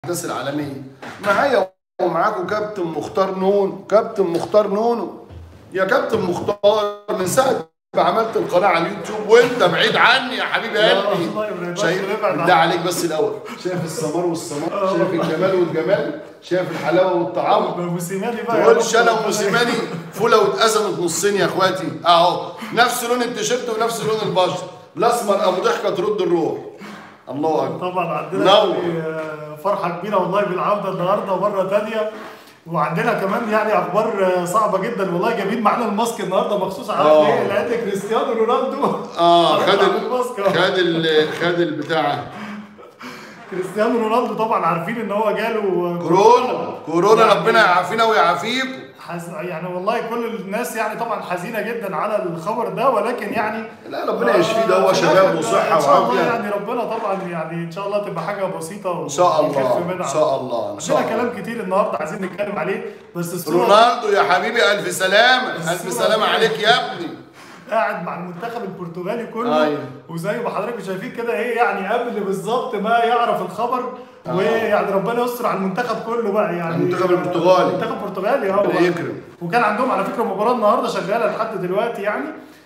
الاحداث العالميه معايا ومعاكم كابتن مختار نون كابتن مختار نونو يا كابتن مختار من ساعه ما عملت القناه على اليوتيوب وانت بعيد عني يا حبيب قلبي الله يبارك شايف فيك، ابعد بالله عني. عليك بس الاول شايف السمار والسمار شايف الجمال والجمال شايف الحلاوه والطعام موسيماني بقى يا تقولش رب. انا وموسيماني فوله واتقسمت نصين يا اخواتي اهو نفس لون التيشيرت ونفس لون البشر الاسمر ابو ضحكه ترد الروح الله اكبر طبعا عندنا نور. يعني، آه، فرحه كبيره والله بالعوده النهارده مره ثانيه وعندنا كمان يعني اخبار آه، صعبه جدا والله جايبين معانا الماسك النهارده مخصوص عارف آه. ليه؟ لان كريستيانو رونالدو اه خد طلع ال- الماسك أهو. خد ال خد البتاع كريستيانو رونالدو طبعا عارفين ان هو جاله آه، كورونا كورونا يعني ربنا يعافينا ويعافيكم حز... يعني والله كل الناس يعني طبعا حزينه جدا على الخبر ده ولكن يعني لا ربنا يشفيه ده هو في شباب الآخر وصحه ان شاء الله وعافيه يعني ربنا طبعا يعني ان شاء الله تبقى حاجه بسيطه ان شاء ونخف الله منها. ان شاء الله ان شاء عندنا الله كلام كتير النهارده عايزين نتكلم عليه بس الصوره رونالدو يا حبيبي الف سلامه الف الصورة سلامه دي- عليك يا ابني قاعد مع المنتخب البرتغالي كله أيوة. وزي ما حضراتكم شايفين كده ايه يعني قبل بالظبط ما يعرف الخبر آه. ويعني ربنا يستر على المنتخب كله بقى يعني المنتخب البرتغالي. المنتخب البرتغالي اه ربنا والله. يكرم. وكان عندهم على فكره مباراه النهارده شغاله لحد دلوقتي يعني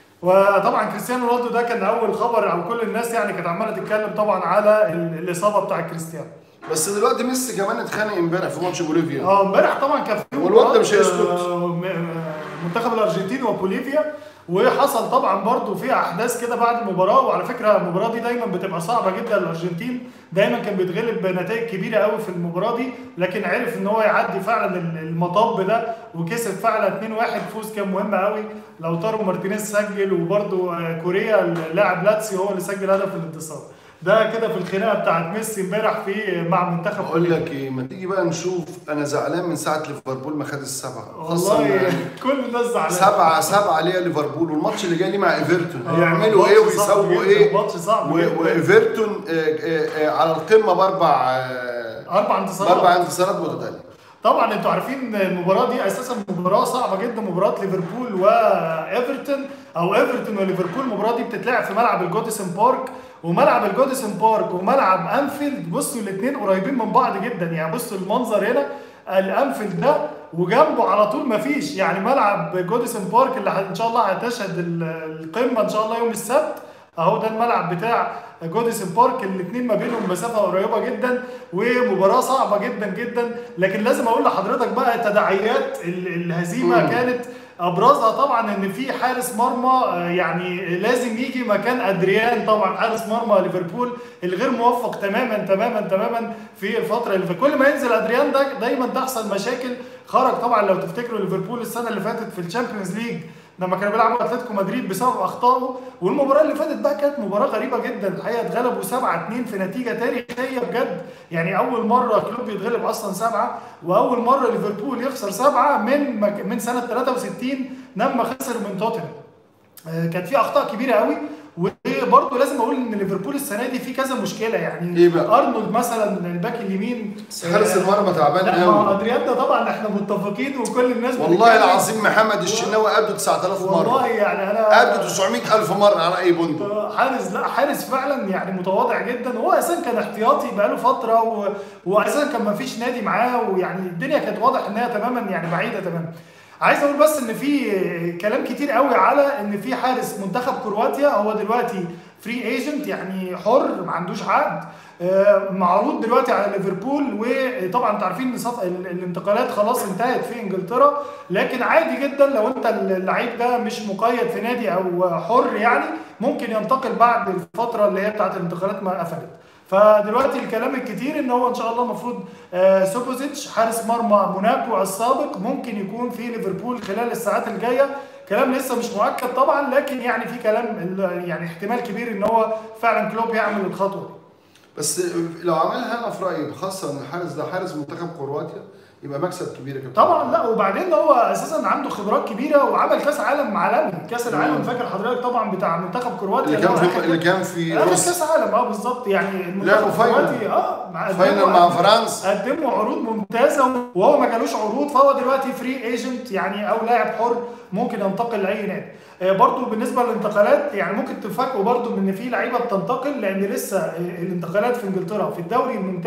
وطبعا كريستيانو رونالدو ده كان اول خبر او كل الناس يعني كانت عماله تتكلم طبعا على ال- الاصابه بتاع كريستيانو بس دلوقتي ميسي كمان اتخانق امبارح في ماتش بوليفيا اه امبارح طبعا كان في والواد ده مباراة، مش هيسكت. آه، م- آه، منتخب الارجنتين وبوليفيا وحصل طبعا برضو في احداث كده بعد المباراه وعلى فكره المباراه دي دايما بتبقى صعبه جدا الارجنتين دايما كان بيتغلب بنتائج كبيره قوي في المباراه دي لكن عرف ان هو يعدي فعلا ال- المطب ده وكسب فعلا 2-1 فوز كان مهم قوي لو تارو مارتينيز سجل وبرضو آه، كوريا اللاعب لاتسيو هو اللي سجل هدف الانتصار ده كده في الخناقه بتاعت ميسي امبارح في مع منتخب بقول لك ايه ما تيجي بقى نشوف انا زعلان من ساعه ليفربول ما خد السبعه خاصه والله يعني كل الناس زعلانه سبعة سبعة ليا ليفربول والماتش اللي جاي ليه مع ايفرتون آه، هيعملوا ايه ماتش صعب ويسووا جداً، ايه ماتش صعب و- جداً. وايفرتون آه، آه، آه، على القمه باربع آه، اربع انتصارات باربع انتصارات متتاليه طبعا انتوا عارفين المباراه دي اساسا مباراه صعبه جدا مباراه ليفربول وايفرتون او ايفرتون وليفربول المباراه دي بتتلعب في ملعب الجوديسون بارك وملعب الجوديسون بارك وملعب انفيلد بصوا الاثنين قريبين من بعض جدا يعني بصوا المنظر هنا الانفيلد ده وجنبه على طول مفيش يعني ملعب جوديسون بارك اللي ان شاء الله هتشهد ال- القمه ان شاء الله يوم السبت اهو ده الملعب بتاع جوديسون بارك الاثنين ما بينهم مسافه قريبه جدا ومباراه صعبه جدا جدا لكن لازم اقول لحضرتك بقى تداعيات ال- الهزيمه مم. كانت ابرزها طبعا ان في حارس مرمى آه، يعني لازم يجي مكان ادريان طبعا حارس مرمى ليفربول الغير موفق تماما تماما تماما في الفتره اللي فاتت كل ما ينزل ادريان ده دايما تحصل مشاكل خرج طبعا لو تفتكروا ليفربول السنه اللي فاتت في الشامبيونز ليج لما كانوا بيلعبوا اتلتيكو مدريد بسبب اخطائه والمباراه اللي فاتت بقى كانت مباراه غريبه جدا الحقيقه اتغلبوا 7 2 في نتيجه تاريخيه بجد يعني اول مره كلوب يتغلب اصلا سبعه واول مره ليفربول يخسر سبعه من مك- من سنه 63 لما خسر من توتنهام آه، كان في اخطاء كبيره قوي وبرضه لازم اقول ان ليفربول السنه دي في كذا مشكله يعني إيه بقى؟ ارنولد مثلا الباك اليمين بس حارس المرمى تعبان لا ما هو قوي ادريان ده طبعا احنا متفقين وكل الناس والله بتتكلم. العظيم محمد الشناوي قابله 9000 مره والله يعني انا قابله 900000 مره على اي بندق حارس لا حارس فعلا يعني متواضع جدا هو اساسا كان احتياطي بقاله فتره و... واساسا كان ما فيش نادي معاه ويعني الدنيا كانت واضح انها تماما يعني بعيده تماما عايز اقول بس ان في كلام كتير قوي على ان في حارس منتخب كرواتيا هو دلوقتي فري ايجنت يعني حر ما عندوش عقد آه، معروض دلوقتي على ليفربول وطبعا انتوا عارفين ان صف- ال- الانتقالات خلاص انتهت في انجلترا لكن عادي جدا لو انت اللعيب ده مش مقيد في نادي او حر يعني ممكن ينتقل بعد الفتره اللي هي بتاعت الانتقالات ما قفلت فدلوقتي الكلام الكتير ان هو ان شاء الله المفروض آه، سوبوزيتش حارس مرمى موناكو السابق ممكن يكون في ليفربول خلال الساعات الجايه كلام لسه مش مؤكد طبعا لكن يعني في كلام ال- يعني احتمال كبير ان هو فعلا كلوب يعمل الخطوه دي بس لو عملها انا في رايي خاصه ان الحارس ده حارس منتخب كرواتيا يبقى مكسب كبير يا كابتن طبعا لا وبعدين هو اساسا عنده خبرات كبيره وعمل كاس عالم عالمي كاس العالم مم. فاكر حضرتك طبعا بتاع منتخب كرواتيا اللي كان هو في آخر- اللي كان في آخر روسيا كاس عالم اه بالظبط يعني المنتخب لعبوا فاينل. الكرواتي اه مع- فاينل قدموا- مع فرنسا قدموا عروض ممتازه وهو ما جالوش عروض فهو دلوقتي فري ايجنت يعني او لاعب حر ممكن ينتقل لاي نادي آه، برضو بالنسبه للانتقالات يعني ممكن تفاجئوا برضو ان في لعيبه بتنتقل لان لسه آه، الانتقالات في انجلترا في الدوري الممتاز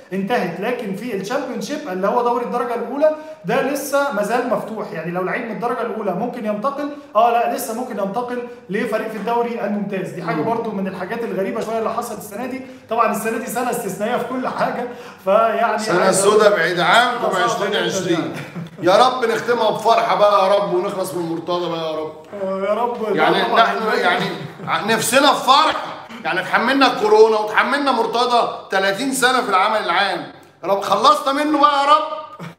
انتهت لكن في الشامبيون شيب اللي هو دوري الدرجه الاولى ده لسه ما زال مفتوح يعني لو لعيب من الدرجه الاولى ممكن ينتقل اه لا لسه ممكن ينتقل لفريق في الدوري الممتاز دي حاجه برضو من الحاجات الغريبه شويه اللي حصلت السنه دي طبعا السنه دي سنه استثنائيه في كل حاجه فيعني سنة عايز أقول- سودة بعيد عنكم صعبة 2020 يا رب نختمها بفرحة بقى يا رب ونخلص من المرتضى بقى يا رب آه، يا رب يعني طبعاً نحن يعني نفسنا في فرحة يعني اتحملنا الكورونا وتحملنا مرتضى 30 سنة في العمل العام يا رب خلصنا منه بقى يا رب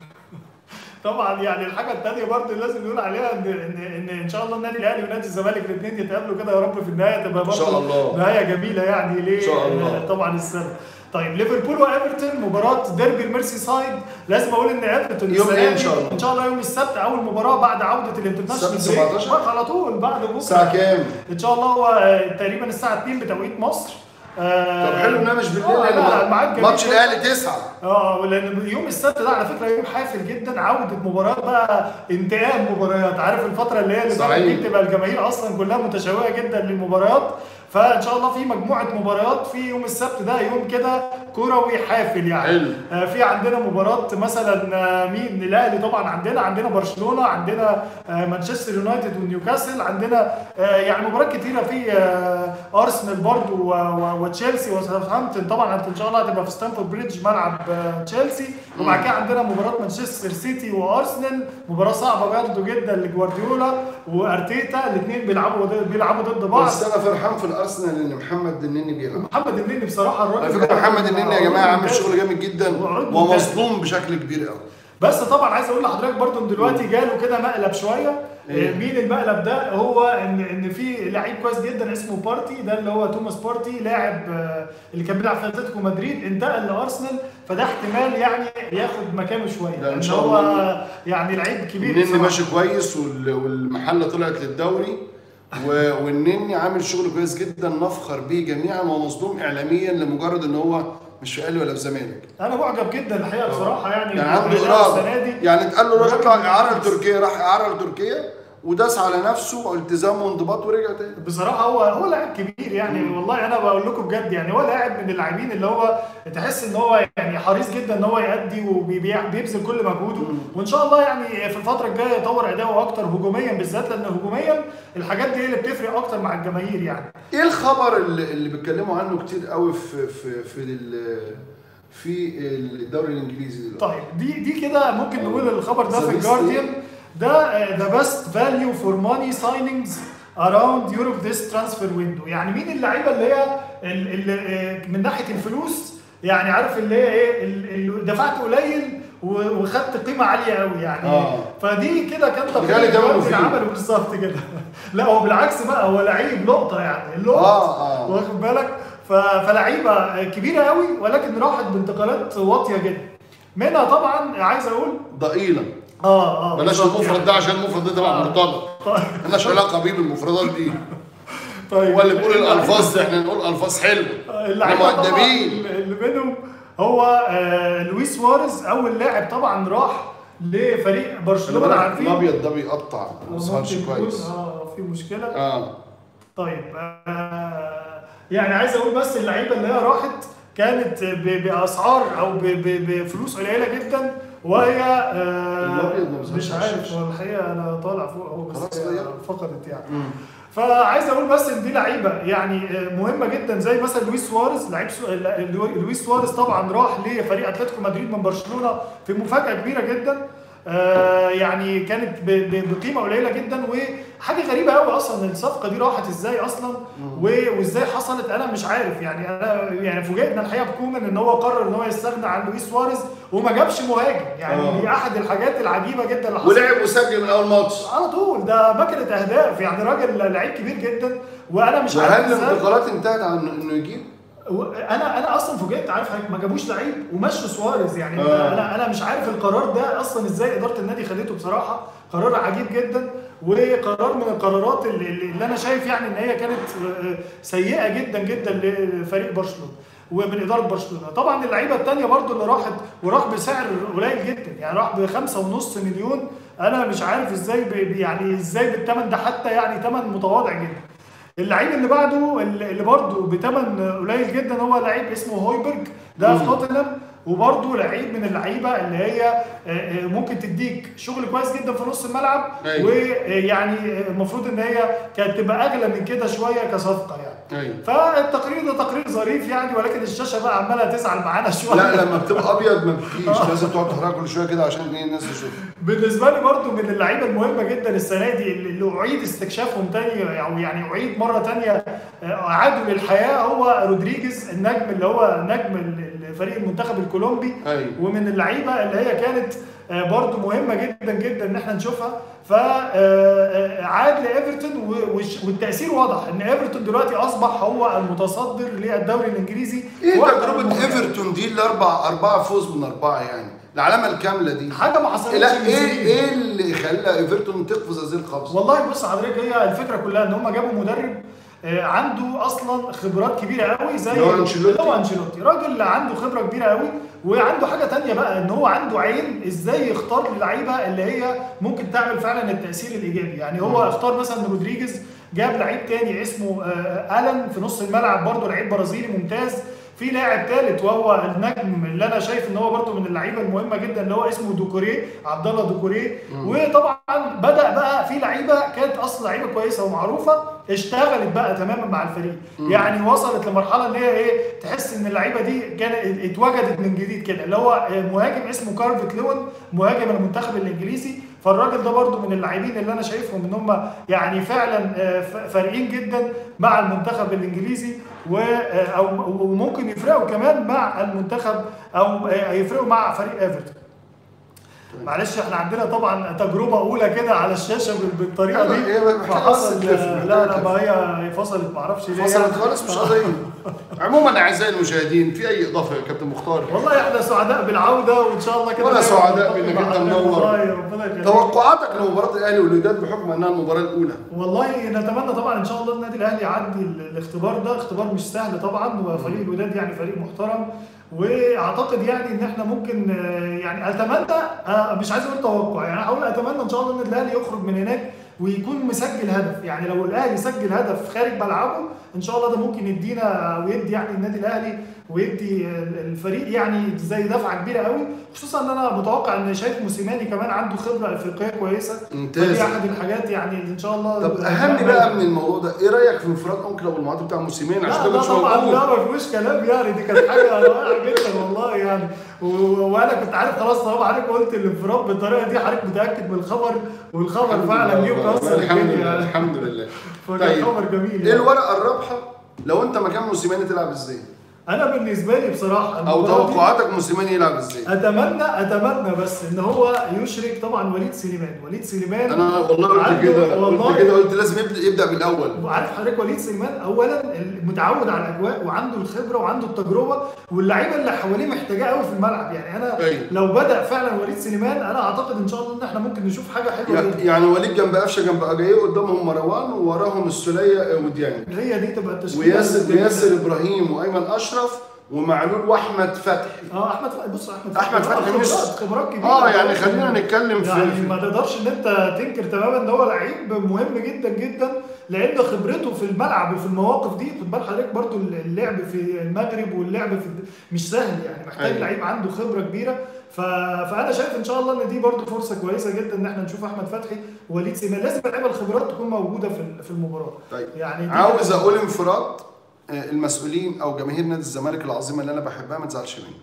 طبعا يعني الحاجه الثانيه برضه اللي لازم نقول عليها ان ان ان ان شاء الله النادي الاهلي ونادي الزمالك الاثنين يتقابلوا كده يا رب في النهايه تبقى برضه شاء الله. نهايه جميله يعني ليه إن شاء الله. آه، طبعا السنه طيب ليفربول وايفرتون مباراه ديربي الميرسي سايد لازم اقول ان ايفرتون يوم السنة إيه إن دي- شاء الله؟ ان شاء الله يوم السبت اول مباراه بعد عوده الانترناشونال السبت بريك. 17 بقى على طول بعد بكره الساعة كام؟ ان شاء الله هو آه، تقريبا الساعه 2 بتوقيت مصر آه، طب حلو انها مش بالليل آه، لا، يعني الميعاد جميل ماتش جداً. الاهلي 9 اه لان يوم السبت ده على فكره يوم حافل جدا عوده مباريات بقى انتقام مباريات عارف الفتره اللي هي اللي صحيح. دي بتبقى الجماهير اصلا كلها متشوقه جدا للمباريات فان شاء الله في مجموعه مباريات في يوم السبت ده يوم كده كروي حافل يعني حلو. آه في عندنا مباراه مثلا آه، مين الاهلي طبعا عندنا عندنا برشلونه عندنا آه مانشستر يونايتد ونيوكاسل عندنا آه يعني مباريات كتيره في آه ارسنال برضو و- و- وتشيلسي وساوثهامبتون طبعا ان شاء الله هتبقى في ستانفورد بريدج ملعب آه تشيلسي وبعد كده عندنا مباراه مانشستر سيتي وارسنال مباراه صعبه برضه جدا لجوارديولا وارتيتا الاثنين بيلعبوا ضد- بيلعبوا ضد بعض بس انا فرحان في الارسنال ان محمد النني بيلعب محمد النني بصراحه الراجل على فكره ده محمد النني يا جماعه عامل شغل جامد جدا وعروض ممتازة. ومظلوم بشكل كبير قوي بس طبعا عايز اقول لحضرتك برضو ان دلوقتي جاله كده مقلب شويه إيه؟ آه، مين المقلب ده هو ان ان في لعيب كويس جدا اسمه بارتي ده اللي هو توماس بارتي لاعب آه، اللي كان بيلعب في اتلتيكو مدريد انتقل لارسنال فده احتمال يعني ياخد مكانه شويه لا، إن لان شاء هو الله. يعني لعيب كبير النني بصراحة. ماشي كويس وال- والمحله طلعت للدوري و- والنني عامل شغل كويس جدا نفخر بيه جميعا ومظلوم اعلاميا لمجرد ان هو مش في اهلي ولا في زمالك انا معجب جدا الحقيقه بصراحه يعني يعني عنده بالأداء السنه اراده دي يعني اتقال له روح الراجل اطلع اعاره كويس. لتركيا راح اعاره لتركيا وداس على نفسه والتزام وانضباط ورجع تاني بصراحه هو هو لاعب كبير يعني والله انا بقول لكم بجد يعني هو لاعب من اللاعبين اللي هو تحس ان هو يعني حريص جدا ان هو يأدي وبيبذل كل مجهوده وان شاء الله يعني في الفتره الجايه يطور اداؤه اكتر هجوميا بالذات لان هجوميا الحاجات دي هي اللي بتفرق اكتر مع الجماهير يعني ايه الخبر اللي, اللي بيتكلموا عنه كتير قوي في في في ال- في الدوري الانجليزي دلوقتي طيب دي دي كده ممكن نقول الخبر ده The في best الجارديان ده ذا بيست فاليو فور ماني سايننجز اراوند يوروب ذيس ترانسفير ويندو يعني مين اللعيبه اللي هي ال- ال- من ناحيه الفلوس يعني عارف اللي هي ايه ال- اللي دفعت قليل و- وخدت قيمه عاليه قوي يعني آه. فدي كده كان بيتهيألي تقرير ده الجارديان مفيد. عمله بالظبط كده لا هو بالعكس بقى هو لعيب لقطه يعني اللقطه آه، آه. واخد بالك ف- فلعيبه كبيره قوي ولكن راحت بانتقالات واطيه جدا منها طبعا عايز اقول ضئيله اه اه بلاش بالظبط المفرد يعني. ده عشان المفرد ده تبع آه. مرتضى طيب مالناش علاقه بيه بالمفردات دي طيب هو اللي بيقول الالفاظ دي احنا نقول الفاظ حلوه اللعيبه احنا طبعا مؤدبين اللي منهم هو آه لويس سواريز اول لاعب طبعا راح لفريق خلي برشلونه بالك عارفين الابيض ده بيقطع ما بيظهرش ممكن يكون- كويس اه في مشكله اه طيب آه يعني عايز اقول بس اللعيبه اللي هي راحت كانت ب- باسعار او ب- ب- بفلوس قليله جدا وهي آه الأبيض ما بيظهرش مش على عارف الشاشة. هو الحقيقه انا طالع فوق اهو بس خلاص هي غير. فقدت يعني فعايز اقول بس ان دي لعيبه يعني آه، مهمه جدا زي مثلا لويس سواريز لعيب سو... لا، لو- لويس سواريز طبعا راح لفريق اتلتيكو مدريد من برشلونه في مفاجاه كبيره جدا آه يعني كانت ب... ب... بقيمه قليله جدا وحاجه غريبه قوي اصلا الصفقه دي راحت ازاي اصلا و... وازاي حصلت انا مش عارف يعني انا يعني فوجئنا الحقيقه بكومان ان هو قرر ان هو يستغنى عن لويس سواريز وما جابش مهاجم يعني آه. دي احد الحاجات العجيبه جدا اللي حصلت ولعب وسجل من اول ماتش على طول ده مكنه اهداف يعني راجل لعيب كبير جدا وانا مش عارف وهل ازاي الانتقالات انتهت عن انه يجيب؟ و- انا انا اصلا فوجئت عارف حضرتك ما جابوش لعيب ومشوا سواريز يعني آه. انا انا مش عارف القرار ده اصلا ازاي اداره النادي خدته بصراحه قرار عجيب جدا وقرار من القرارات اللي, اللي انا شايف يعني ان هي كانت آه، سيئه جدا جدا لفريق برشلونه ومن اداره برشلونه طبعا اللعيبه الثانيه برضو اللي راحت وراح بسعر قليل جدا يعني راح بخمسة ونص مليون انا مش عارف ازاي ب- ب- يعني ازاي بالثمن ده حتى يعني ثمن متواضع جدا اللعيب اللي بعده اللي اللي برضه بثمن قليل جدا هو لعيب اسمه هويبرج ده في توتنهام وبرده لعيب من اللعيبه اللي هي آه، آه، ممكن تديك شغل كويس جدا في نص الملعب أيوة. ويعني المفروض ان هي كانت تبقى اغلى من كده شويه كصفقه يعني ايوه فالتقرير ده تقرير ظريف يعني ولكن الشاشه بقى عماله تزعل معانا شويه لا لما بتبقى ابيض ما بتجيش لازم تقعد تحركها كل شويه كده عشان ايه الناس تشوف بالنسبه لي برضو من اللعيبه المهمه جدا السنه دي اللي اعيد استكشافهم تاني او يعني اعيد مره تانيه آه، اعادوا للحياه هو رودريجيز النجم اللي هو نجم ال- الفريق المنتخب الكولومبي أيوة. ومن اللعيبه اللي هي كانت آه، برضو مهمه جدا جدا ان احنا نشوفها فعاد لايفرتون و- وش- والتاثير واضح ان ايفرتون دلوقتي اصبح هو المتصدر للدوري الانجليزي ايه وقت تجربه المباراة. ايفرتون دي الاربع اربعه فوز من اربعه يعني العلامه الكامله دي حاجه ما حصلتش لا من ايه سنين. ايه اللي خلى ايفرتون تقفز هذه القفزه؟ والله بص حضرتك هي الفكره كلها ان هم جابوا مدرب آه، عنده اصلا خبرات كبيره قوي زي اللي هو أنشيلوتي. اللي هو انشيلوتي راجل عنده خبره كبيره قوي وعنده حاجه تانية بقى ان هو عنده عين ازاي يختار اللعيبه اللي هي ممكن تعمل فعلا التاثير الايجابي يعني هو اختار مثلا رودريجيز جاب لعيب تاني اسمه آه، الان في نص الملعب برضه لعيب برازيلي ممتاز في لاعب ثالث وهو النجم اللي انا شايف ان هو برضه من اللعيبه المهمه جدا اللي هو اسمه دوكوريه عبد الله دوكوريه وطبعا بدا بقى في لعيبه كانت اصلا لعيبه كويسه ومعروفه اشتغلت بقى تماما مع الفريق يعني وصلت لمرحله ان هي ايه تحس ان اللعيبه دي كانت اتوجدت من جديد كده اللي هو مهاجم اسمه كارفت لون مهاجم المنتخب الانجليزي فالراجل ده برضو من اللاعبين اللي انا شايفهم ان هم يعني فعلا آه، ف- فارقين جدا مع المنتخب الانجليزي و آه، او وممكن يفرقوا كمان مع المنتخب او آه، يفرقوا مع فريق ايفرتون معلش احنا عندنا طبعا تجربه اولى كده على الشاشه بال- بالطريقه لا، دي هي محتاجة فحصل بس تلف، لا محتاجة لا تلف. ما هي فصلت ما اعرفش ليه فصلت يعني. خالص مش قضيه عموما اعزائي المشاهدين في اي اضافه يا كابتن مختار والله احنا سعداء بالعوده وان شاء الله كده وأنا دايماً سعداء نلتقي بإنك مع أنت حضرتك. منور. والله ربنا يخليك. توقعاتك لمباراه الاهلي والوداد بحكم انها المباراه الاولى والله نتمنى طبعا ان شاء الله النادي الاهلي يعدي ال- الاختبار ده اختبار مش سهل طبعا وفريق الوداد يعني فريق محترم واعتقد يعني ان احنا ممكن آه، يعني اتمنى آه، مش عايز اقول توقع يعني هقول اتمنى ان شاء الله النادي الاهلي يخرج من هناك ويكون مسجل هدف يعني لو الاهلي سجل هدف خارج ملعبه ان شاء الله ده ممكن يدينا ويدي يعني النادي الاهلي ويدي ال- الفريق يعني زي دفعه كبيره قوي خصوصا ان انا متوقع ان شايف موسيماني كمان عنده خبره افريقيه كويسه ممتاز. ودي احد الحاجات يعني اللي ان شاء الله طب اهم بقى من الموضوع ده ايه رايك في انفراد انكل ابو المعاطي بتاع موسيمين عشان لا ده ده مش طبعا موجود لا ما فيهوش كلام يعني دي كانت حاجه رائعه جدا والله يعني و- وانا كنت عارف خلاص طالما حضرتك قلت الانفراد بالطريقه دي حضرتك متاكد من الخبر والخبر فعلا نيوكاسل الحمد الدنيا لله يعني الحمد لله فكان خبر جميل ايه يعني. الورقه الرابحه لو انت مكان موسيماني تلعب ازاي انا بالنسبه لي بصراحه او المباراة دي توقعاتك موسيماني يلعب ازاي اتمنى اتمنى بس ان هو يشرك طبعا وليد سليمان وليد سليمان انا والله قلت عنده- كده قلت والله كده قلت لازم يبدا يبدا بالاول وعارف حضرتك وليد سليمان اولا متعود على الاجواء وعنده الخبره وعنده التجربه واللعيبه اللي حواليه محتاجاه قوي في الملعب يعني انا أيوة. لو بدا فعلا وليد سليمان انا اعتقد ان شاء الله ان احنا ممكن نشوف حاجه حلوه يع- جدا يعني وليد جنب قفشه جنب اجاييه قدامهم مروان ووراهم السوليه وديانج هي دي تبقى التشكيله وياسر الجميلة. وياسر ابراهيم وايمن اشرف ومعلول واحمد فتحي اه احمد فتحي بص احمد أحمد فتحي خبرات مش- خبرات كبيره اه يعني خلينا نتكلم في يعني في- ما تقدرش ان انت تنكر تماما ان هو لعيب مهم جدا جدا لان خبرته في الملعب وفي المواقف دي خد بال حضرتك برضو اللعب في المغرب واللعب في مش سهل يعني محتاج أيوة. لعيب عنده خبره كبيره ف... فانا شايف ان شاء الله ان دي برضو فرصه كويسه جدا ان احنا نشوف احمد فتحي ووليد سليمان لازم اللعيبه الخبرات تكون موجوده في في المباراه طيب يعني دي عاوز اقول انفراد آه، المسؤولين او جماهير نادي الزمالك العظيمه اللي انا بحبها ما تزعلش مني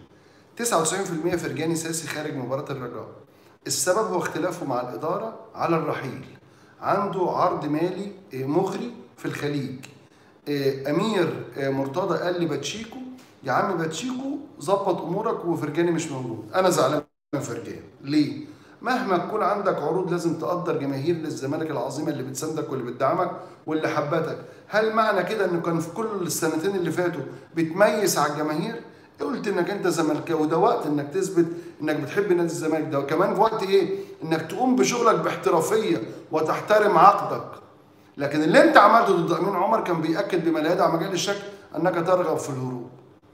99% فرجاني ساسي خارج مباراه الرجاء السبب هو اختلافه مع الاداره على الرحيل عنده عرض مالي آه، مغري في الخليج آه، امير آه، مرتضى قال لي باتشيكو يا عم باتشيكو ظبط امورك وفرجاني مش موجود انا زعلان من فرجاني ليه مهما تكون عندك عروض لازم تقدر جماهير للزمالك العظيمه اللي بتساندك واللي بتدعمك واللي حبتك هل معنى كده انه كان في كل السنتين اللي فاتوا بتميز على الجماهير قلت انك انت زملكاوي ده وقت انك تثبت انك بتحب نادي الزمالك ده وكمان في وقت ايه انك تقوم بشغلك باحترافيه وتحترم عقدك لكن اللي انت عملته ضد امين عمر كان بياكد بما لا يدع مجال الشك انك ترغب في الهروب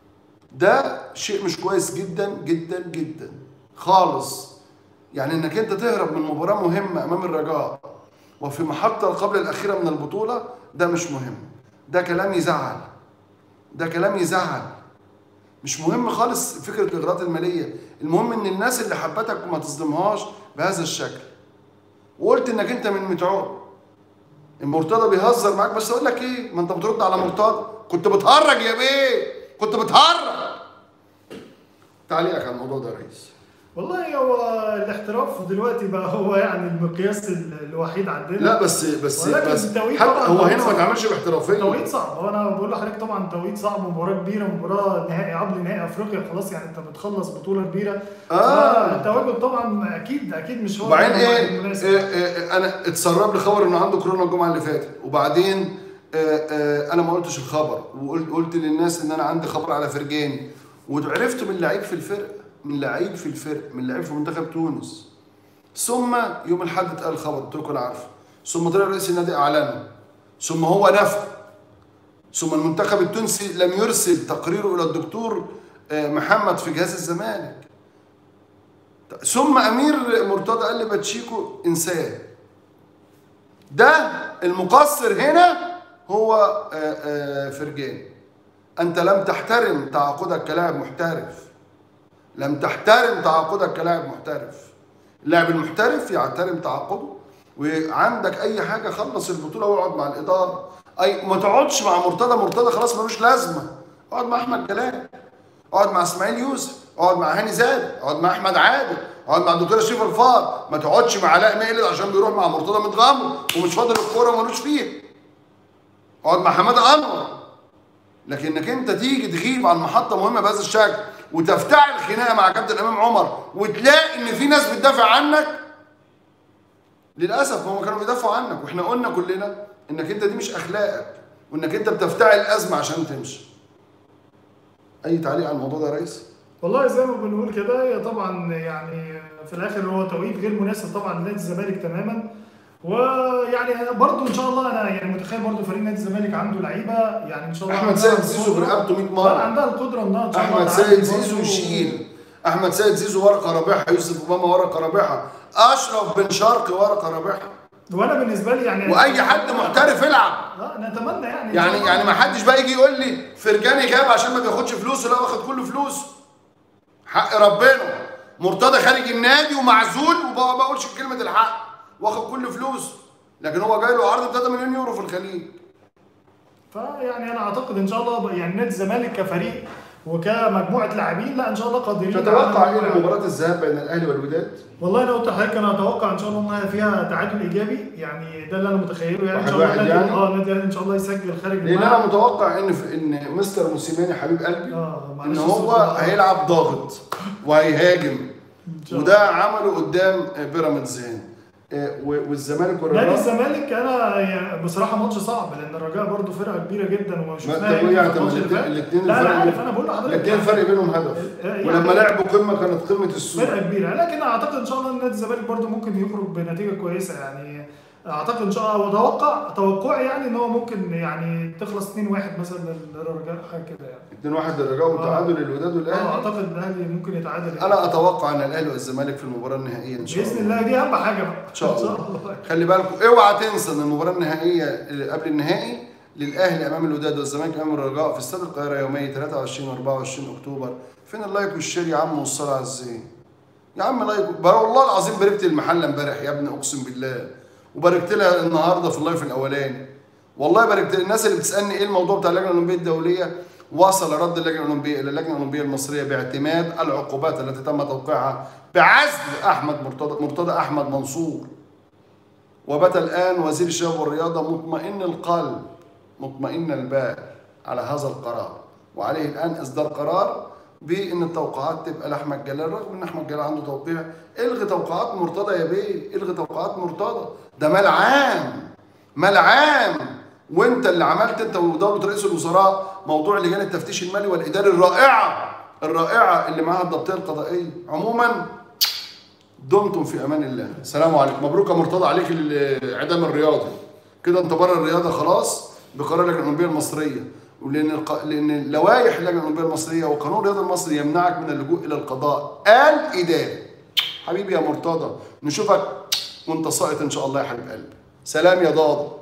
ده شيء مش كويس جدا جدا جدا خالص يعني انك انت تهرب من مباراه مهمه امام الرجاء وفي محطه قبل الاخيره من البطوله ده مش مهم ده كلام يزعل ده كلام يزعل مش مهم خالص فكره الاغراءات الماليه المهم ان الناس اللي حبتك ما تظلمهاش بهذا الشكل وقلت انك انت من متعوب المرتضى بيهزر معاك بس اقول لك ايه ما انت بترد على مرتضى كنت بتهرج يا بيه كنت بتهرج تعليقك على الموضوع ده يا ريس والله هو الاحتراف دلوقتي بقى هو يعني المقياس ال- الوحيد عندنا لا بس بس ولكن بس التوقيت حتى طبعاً هو توقيت هنا ما صعب. اتعملش باحترافيه توقيت صعب هو انا بقول لحضرتك طبعا توقيت صعب مباراه كبيره مباراه نهائي قبل نهائي افريقيا خلاص يعني انت بتخلص بطوله كبيره آه. التواجد طبعا اكيد اكيد مش هو وبعدين الوقت ايه, المناسب. إيه, إيه انا اتسرب لي خبر انه عنده كورونا الجمعه اللي فاتت وبعدين آه آه انا ما قلتش الخبر وقلت قلت للناس ان انا عندي خبر على فرجاني وعرفت من لعيب في الفرق من لعيب في الفرق من لعيب في منتخب تونس ثم يوم الاحد اتقال الخبر قلت لكم انا عارفه ثم طلع رئيس النادي اعلنه ثم هو نفى ثم المنتخب التونسي لم يرسل تقريره الى الدكتور آه، محمد في جهاز الزمالك ثم امير مرتضى قال لي باتشيكو انساه ده المقصر هنا هو آه، آه، فرجاني انت لم تحترم تعاقدك كلاعب محترف لم تحترم تعاقدك كلاعب محترف اللاعب المحترف يحترم تعاقده وعندك اي حاجه خلص البطوله واقعد مع الاداره اي ما تقعدش مع مرتضى مرتضى خلاص ملوش لازمه اقعد مع احمد جلال اقعد مع اسماعيل يوسف اقعد مع هاني زاد اقعد مع احمد عادل اقعد مع الدكتور شريف الفار ما تقعدش مع علاء مقلد عشان بيروح مع مرتضى متغمر ومش فاضل الكوره ومالوش فيها اقعد مع حماده انور لكنك انت تيجي تغيب عن محطه مهمه بهذا الشكل وتفتعل خناقه مع كابتن امام عمر وتلاقي ان في ناس بتدافع عنك للاسف هم كانوا بيدافعوا عنك واحنا قلنا كلنا انك انت دي مش اخلاقك وانك انت بتفتعل ازمه عشان تمشي اي تعليق على الموضوع ده يا ريس والله زي ما بنقول كده هي طبعا يعني في الاخر هو توقيت غير مناسب طبعا لنادي الزمالك تماما ويعني برضه ان شاء الله انا يعني متخيل برضه فريق نادي الزمالك عنده لعيبه يعني ان شاء الله احمد عندها سيد زيزو القدرة- برقبته 100 لا، مره عندها القدره انها ان شاء الله احمد تعدي سيد زيزو برضه. يشيل احمد سيد زيزو ورقه رابحه يوسف اوباما ورقه رابحه اشرف بن شرقي ورقه رابحه وانا بالنسبه لي يعني واي حد محترف يلعب لا نتمنى يعني إن يعني شاء الله. يعني ما حدش بقى يجي يقول لي فرجاني غاب عشان ما بياخدش فلوسه لا واخد كل فلوسه حق ربنا مرتضى خارج النادي ومعزول وما بقولش كلمه الحق واخد كل فلوسه لكن هو جاي له عرض 3 مليون يورو في الخليج فيعني انا اعتقد ان شاء الله يعني نادي الزمالك كفريق وكمجموعه لاعبين لا ان شاء الله قادرين تتوقع على- ايه لمباراه الذهاب بين الاهلي والوداد؟ والله انا قلت لحضرتك انا اتوقع ان شاء الله انها فيها تعادل ايجابي يعني ده اللي انا متخيله يعني ان شاء الله واحد واحد النادي- يعني؟ اه النادي الاهلي ان شاء الله يسجل خارج لان الملعب. انا متوقع ان في ان مستر موسيماني حبيب قلبي اه ان معلش هو الصوت- هيلعب ضاغط وهيهاجم إن شاء الله. وده عمله قدام بيراميدز هنا آه، و- والزمالك نادي والرجاء الزمالك انا يعني بصراحه ماتش صعب لان الرجاء برضه فرقه كبيره جدا ما وشفناها انت يمكن يعني في الماتش اللي فات. الاثنين لا انا الفرق عارف انا بقول لحضرتك الاثنين الفرق بينهم هدف يعني- ولما لعبوا قمه كانت قمه السوق فرقه كبيره لكن اعتقد ان شاء الله نادي الزمالك برضه ممكن يخرج بنتيجه كويسه يعني اعتقد ان شاء الله واتوقع توقعي يعني ان هو ممكن يعني تخلص 2-1 مثلا للرجاء حاجه كده يعني 2 1 للرجاء وتعادل للوداد اه والاهلي اعتقد الاهلي ممكن يتعادل انا اتوقع ان الاهلي والزمالك في المباراه النهائيه ان شاء باذن الله الله دي اهم حاجه بقى ان شاء الله خلي بالكم اوعى تنسى ان المباراه النهائيه اللي قبل النهائي للاهلي امام الوداد والزمالك امام الرجاء في استاد القاهره يومي 23 و24 اكتوبر فين اللايك والشير يا عم والصلاه على الزين يا عم لايك بر- والله العظيم باركت المحله امبارح يا ابني اقسم بالله وباركت لها النهارده في اللايف الاولاني والله باركت الناس اللي بتسالني ايه الموضوع بتاع اللجنه الاولمبيه الدوليه وصل رد اللجنه الاولمبيه الى اللجنه الاولمبيه المصريه باعتماد العقوبات التي تم توقيعها بعزل احمد مرتضى مرتضى احمد منصور وبات الآن وزير الشباب والرياضة مطمئن القلب مطمئن البال على هذا القرار وعليه الآن إصدار قرار بأن التوقعات تبقى لأحمد جلال رغم أن أحمد جلال عنده توقيع الغي توقعات مرتضى يا بيه الغي توقعات مرتضى ده مال عام مال عام وانت اللي عملت انت ودوله رئيس الوزراء موضوع لجان التفتيش المالي والاداري الرائعه الرائعه اللي معاها الضبطيه القضائيه عموما دمتم في امان الله السلام عليكم مبروك يا مرتضى عليك الاعدام الرياضي كده انت بره الرياضه خلاص بقرار اللجنه الاولمبيه المصريه ولان الق... لان لوائح اللجنه الاولمبيه المصريه وقانون الرياضه المصري يمنعك من اللجوء الى القضاء الاداري حبيبي يا مرتضى نشوفك وانت ساقط ان شاء الله يا حبيب قلبي سلام يا ضاضي